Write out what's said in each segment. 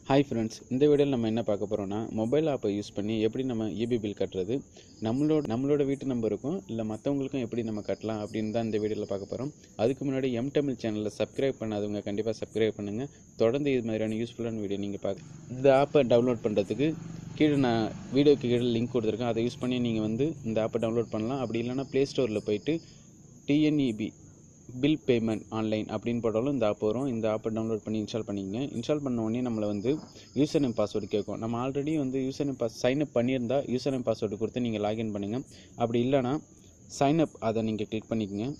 hi friends இந்த வீடியோவில் நம்ம என்ன பார்க்க போகிறோம்னா மொபைல் ஆப்பை யூஸ் பண்ணி எப்படி நம்ம இபி பில் கட்டுறது நம்மளோட நம்மளோட வீட்டு நம்பருக்கும் இல்லை மற்றவங்களுக்கும் எப்படி நம்ம கட்டலாம் அப்படின்னு தான் இந்த வீடியோவில் பார்க்க போகிறோம் அதுக்கு முன்னாடி எம் தமிழ் சேனலில் சப்ஸ்கிரைப் பண்ணாதவங்க கண்டிப்பாக சப்ஸ்கிரைப் பண்ணுங்கள் தொடர்ந்து இது மாதிரியான யூஸ்ஃபுல்லான வீடியோ நீங்கள் பார்க்க இந்த ஆப்பை டவுன்லோட் பண்ணுறதுக்கு கீழே நான் வீடியோக்கு கீழே லிங்க் கொடுத்துருக்கேன் அதை யூஸ் பண்ணி நீங்கள் வந்து இந்த ஆப்பை டவுன்லோட் பண்ணலாம் அப்படி இல்லைன்னா ப்ளே ஸ்டோரில் போயிட்டு டிஎன்இபி பில் பேமெண்ட் ஆன்லைன் அப்படின்னு போட்டாலும் இந்த ஆப் வரும் இந்த ஆப்பை டவுன்லோட் பண்ணி இன்ஸ்டால் பண்ணிக்கங்க இன்ஸ்டால் பண்ண உடனே நம்மளை வந்து யூசர் நேம் பாஸ்வேர்டு கேட்கும் நம்ம ஆல்ரெடி வந்து user name pass sign up பண்ணியிருந்தா யூசர் நேம் பாஸ்வேர்டு கொடுத்து நீங்கள் லாகின் பண்ணுங்கள் அப்படி இல்லைன்னா சைன் அப் அதை நீங்கள் கிளிக் பண்ணிக்கங்க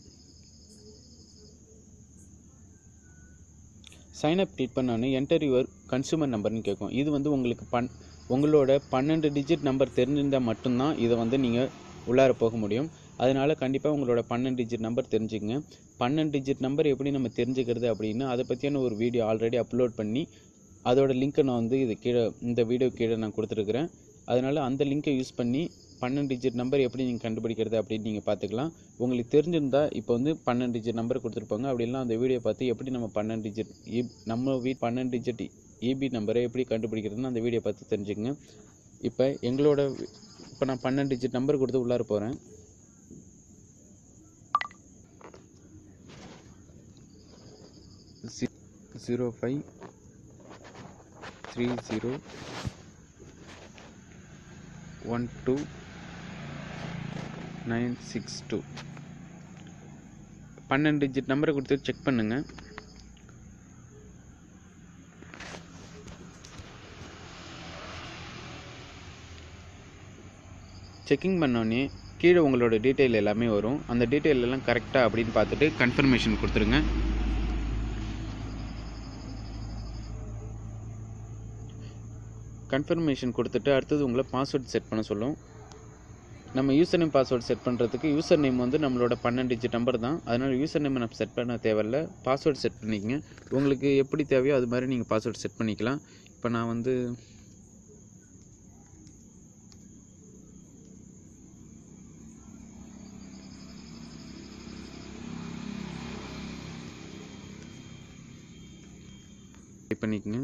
சைன் அப் கிளிக் பண்ணோன்னே என்டர் யுவர் கன்சூமர் நம்பர்னு கேட்கும் இது வந்து உங்களுக்கு பன் உங்களோட பன்னெண்டு டிஜிட் நம்பர் தெரிஞ்சிருந்தால் மட்டும்தான் இதை வந்து நீங்கள் உள்ளார போக முடியும் அதனால் கண்டிப்பாக உங்களோட பன்னெண்டு டிஜிட் நம்பர் தெரிஞ்சுக்கங்க பன்னெண்டு டிஜிட் நம்பர் எப்படி நம்ம தெரிஞ்சுக்கிறது அப்படின்னு அதை பற்றியான ஒரு வீடியோ ஆல்ரெடி அப்லோட் பண்ணி அதோட லிங்க்கை நான் வந்து இது கீழே இந்த வீடியோ கீழே நான் கொடுத்துருக்குறேன் அதனால் அந்த லிங்க்கை யூஸ் பண்ணி பன்னெண்டு டிஜிட் நம்பர் எப்படி நீங்கள் கண்டுபிடிக்கிறது அப்படின்னு நீங்கள் பார்த்துக்கலாம் உங்களுக்கு தெரிஞ்சிருந்தா இப்போ வந்து பன்னெண்டு டிஜிட் நம்பர் கொடுத்துருப்பாங்க அப்படிலாம் அந்த வீடியோ பார்த்து எப்படி நம்ம பன்னெண்டு டிஜிட் நம்ம வீட் பன்னெண்டு டிஜிட் இபி நம்பரை எப்படி கண்டுபிடிக்கிறதுன்னு அந்த வீடியோ பார்த்து தெரிஞ்சுக்கங்க இப்போ எங்களோட இப்போ நான் பன்னெண்டு டிஜிட் நம்பர் கொடுத்து உள்ளார போகிறேன் zero five three zero one two nine six two பன்னெண்டு டிஜிட் நம்பரை கொடுத்து செக் பண்ணுங்கள் செக்கிங் பண்ணோடனே கீழே உங்களோட டீட்டெயில் எல்லாமே வரும் அந்த டீட்டெயில் எல்லாம் கரெக்டாக அப்படின்னு பார்த்துட்டு கன்ஃபர்மேஷன் கொடுத்துருங்க கன்ஃபர்மேஷன் கொடுத்துட்டு அடுத்தது உங்களை பாஸ்வேர்ட் செட் பண்ண சொல்லும் நம்ம யூசர் நேம் பாஸ்வேர்ட் செட் பண்ணுறதுக்கு யூசர் நேம் வந்து நம்மளோட பன்னெண்டு டிஜிட் நம்பர் தான் அதனால் யூசர் நேம் நம்ம செட் பண்ண தேவையில்ல பாஸ்வேர்ட் செட் பண்ணிக்கங்க உங்களுக்கு எப்படி தேவையோ அது மாதிரி நீங்கள் பாஸ்வேர்ட் செட் பண்ணிக்கலாம் இப்போ நான் வந்து டைப் பண்ணிக்கங்க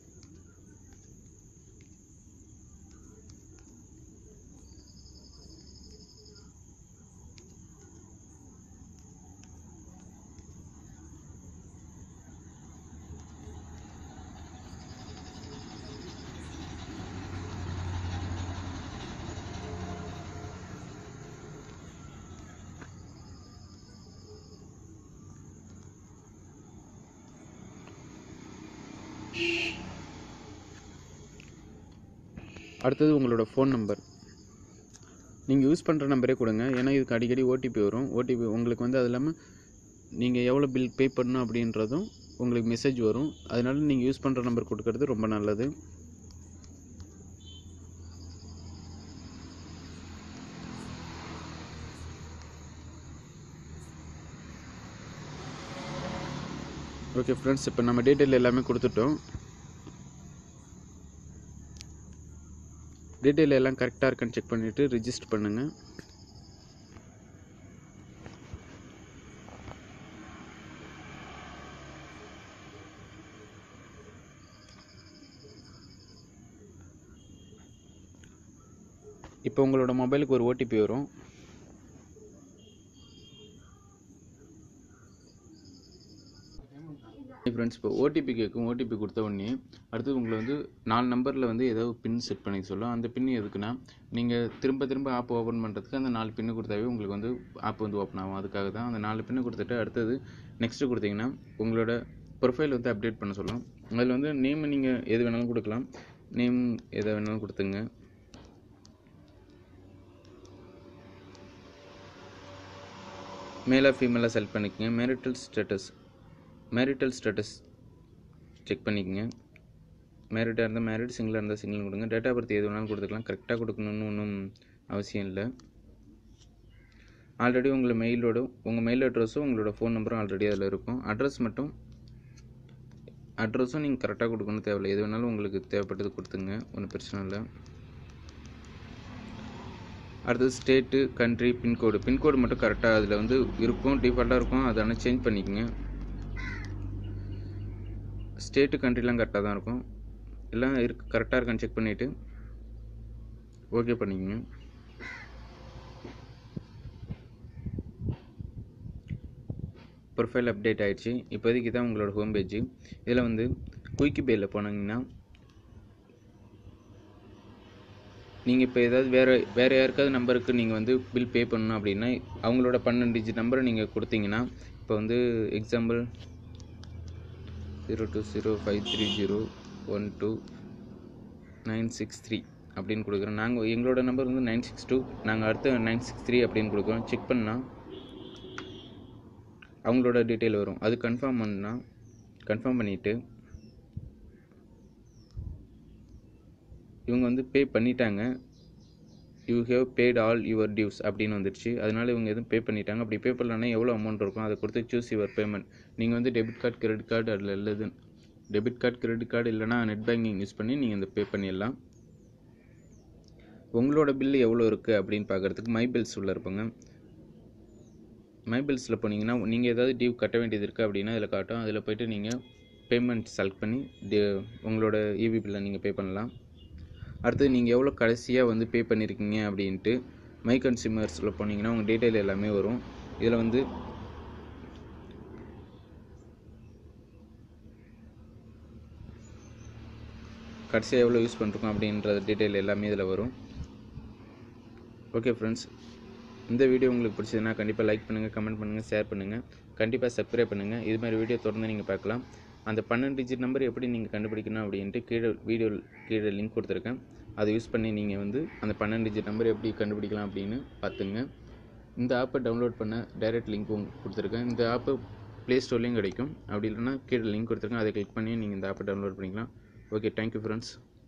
அடுத்தது உங்களோட ஃபோன் நம்பர் நீங்கள் யூஸ் பண்ணுற நம்பரே கொடுங்க ஏன்னா இதுக்கு அடிக்கடி ஓடிபி வரும் ஓடிபி உங்களுக்கு வந்து அது இல்லாமல் நீங்கள் எவ்வளோ பில் பே பண்ணணும் அப்படின்றதும் உங்களுக்கு மெசேஜ் வரும் அதனால நீங்கள் யூஸ் பண்ணுற நம்பர் கொடுக்கறது ரொம்ப நல்லது ஓகே ஃப்ரெண்ட்ஸ் இப்போ நம்ம டீட்டெயில் எல்லாமே கொடுத்துட்டோம் டீட்டெயில் எல்லாம் கரெக்டாக இருக்கான்னு செக் பண்ணிவிட்டு ரிஜிஸ்டர் பண்ணுங்கள் இப்போ உங்களோட மொபைலுக்கு ஒரு ஓடிபி வரும் ஃப்ரெண்ட்ஸ் இப்போ ஓடிபி கேட்கும் ஓடிபி கொடுத்த உடனே அடுத்தது உங்களை வந்து நாலு நம்பரில் வந்து ஏதாவது பின் செட் பண்ணி சொல்லும் அந்த பின் எதுக்குன்னா நீங்கள் திரும்ப திரும்ப ஆப் ஓப்பன் பண்ணுறதுக்கு அந்த நாலு பின்னு கொடுத்தாவே உங்களுக்கு வந்து ஆப் வந்து ஓப்பன் ஆகும் அதுக்காக தான் அந்த நாலு பின்னு கொடுத்துட்டு அடுத்தது நெக்ஸ்ட்டு கொடுத்தீங்கன்னா உங்களோட ப்ரொஃபைல் வந்து அப்டேட் பண்ண சொல்லும் அதில் வந்து நேம் நீங்கள் எது வேணாலும் கொடுக்கலாம் நேம் எதை வேணாலும் கொடுத்துங்க மேலாக ஃபீமேலாக செலக்ட் பண்ணிக்கங்க marital status marital status check பண்ணிக்கங்க மேரிட்டாக இருந்தால் மேரிட் சிங்கிளாக இருந்தால் சிங்கிள் கொடுங்க டேட் ஆஃப் பர்த் எது வேணாலும் கொடுத்துக்கலாம் கரெக்டாக கொடுக்கணுன்னு ஒன்றும் அவசியம் இல்லை ஆல்ரெடி உங்களை மெயிலோட உங்கள் மெயில் அட்ரஸும் உங்களோட ஃபோன் நம்பரும் ஆல்ரெடி அதில் இருக்கும் அட்ரஸ் மட்டும் அட்ரஸும் நீங்கள் கரெக்டாக கொடுக்கணும் தேவையில்லை எது வேணாலும் உங்களுக்கு தேவைப்பட்டது கொடுத்துங்க ஒன்றும் பிரச்சனை இல்லை அடுத்தது ஸ்டேட்டு கண்ட்ரி பின்கோடு பின்கோடு மட்டும் கரெக்டாக அதில் வந்து இருக்கும் டிஃபால்ட்டாக இருக்கும் அதை ஆனால் சேஞ்ச் பண்ணிக்கோங்க ஸ்டேட்டு கண்ட்ரிலாம் கரெக்டாக தான் இருக்கும் எல்லாம் இருக்கு கரெக்டாக இருக்கான்னு செக் பண்ணிவிட்டு ஓகே பண்ணிக்கோங்க ப்ரொஃபைல் அப்டேட் ஆயிடுச்சு இப்போதைக்கு தான் உங்களோட ஹோம் பேஜ் இதில் வந்து குயிக்கி பேயில் போனீங்கன்னா நீங்கள் இப்போ ஏதாவது வேறு வேறு யாருக்காவது நம்பருக்கு நீங்கள் வந்து பில் பே பண்ணணும் அப்படின்னா அவங்களோட பன்னெண்டு டிஜிட் நம்பரை நீங்கள் கொடுத்தீங்கன்னா இப்போ வந்து example zero two zero five three zero one two nine six three அப்படின்னு கொடுக்குறோம் நாங்கள் எங்களோட நம்பர் வந்து நைன் சிக்ஸ் டூ நாங்கள் அடுத்து நைன் சிக்ஸ் த்ரீ அப்படின்னு கொடுக்குறோம் செக் பண்ணால் அவங்களோட டீட்டெயில் வரும் அது கன்ஃபார்ம் பண்ணால் கன்ஃபார்ம் பண்ணிவிட்டு இவங்க வந்து பே பண்ணிட்டாங்க you have paid all your dues அப்படின்னு வந்துடுச்சு அதனால இவங்க எதுவும் பே பண்ணிட்டாங்க அப்படி பே பண்ணலன்னா எவ்வளோ அமௌண்ட் இருக்கும் அதை கொடுத்து சூஸ் யுவர் பேமெண்ட் நீங்கள் வந்து டெபிட் கார்டு கிரெடிட் கார்டு அதில் இல்லது டெபிட் கார்டு கிரெடிட் கார்டு இல்லைனா நெட் பேங்கிங் யூஸ் பண்ணி நீங்கள் இந்த பே பண்ணிடலாம் உங்களோட பில்லு எவ்வளோ இருக்குது அப்படின்னு பார்க்குறதுக்கு மை பில்ஸ் உள்ள இருப்பாங்க மை பில்ஸில் போனீங்கன்னா நீங்கள் ஏதாவது டியூ கட்ட வேண்டியது இருக்குது அப்படின்னா அதில் காட்டும் அதில் போய்ட்டு நீங்கள் பேமெண்ட் செலக்ட் பண்ணி டி உங்களோட இபி பில்லை நீங்கள் பே பண்ணலாம் அடுத்தது நீங்கள் எவ்வளோ கடைசியாக வந்து பே பண்ணியிருக்கீங்க அப்படின்ட்டு மை கன்சியூமர்ஸில் போனீங்கன்னா உங்கள் டீட்டெயில் எல்லாமே வரும் இதில் வந்து கடைசியாக எவ்வளோ யூஸ் பண்ணிருக்கோம் அப்படின்ற டீட்டெயில் எல்லாமே இதில் வரும் ஓகே ஃப்ரெண்ட்ஸ் இந்த வீடியோ உங்களுக்கு பிடிச்சதுன்னா கண்டிப்பாக லைக் பண்ணுங்கள் கமெண்ட் பண்ணுங்கள் ஷேர் பண்ணுங்கள் கண்டிப்பாக சப்ஸ்கிரைப் பண்ணுங்கள் இது மாதிரி வீடியோ தொடர்ந்து நீங்கள் பார்க்கலாம் அந்த பன்னெண்டு டிஜிட் நம்பர் எப்படி நீங்கள் கண்டுபிடிக்கணும் அப்படின்ட்டு கீழே வீடியோ கீழே லிங்க் கொடுத்துருக்கேன் அதை யூஸ் பண்ணி நீங்கள் வந்து அந்த பன்னெண்டு டிஜிட் நம்பர் எப்படி கண்டுபிடிக்கலாம் அப்படின்னு பார்த்துங்க இந்த ஆப்பை டவுன்லோட் பண்ண டைரக்ட் லிங்க் கொடுத்துருக்கேன் இந்த ஆப்பு ப்ளே ஸ்டோர்லேயும் கிடைக்கும் அப்படி இல்லைன்னா கீழே லிங்க் கொடுத்துருக்கேன் அதை கிளிக் பண்ணி நீங்கள் இந்த ஆப்பை டவுன்லோட் பண்ணிக்கலாம் ஓகே தேங்க்யூ ஃப்ரெண்ட்ஸ்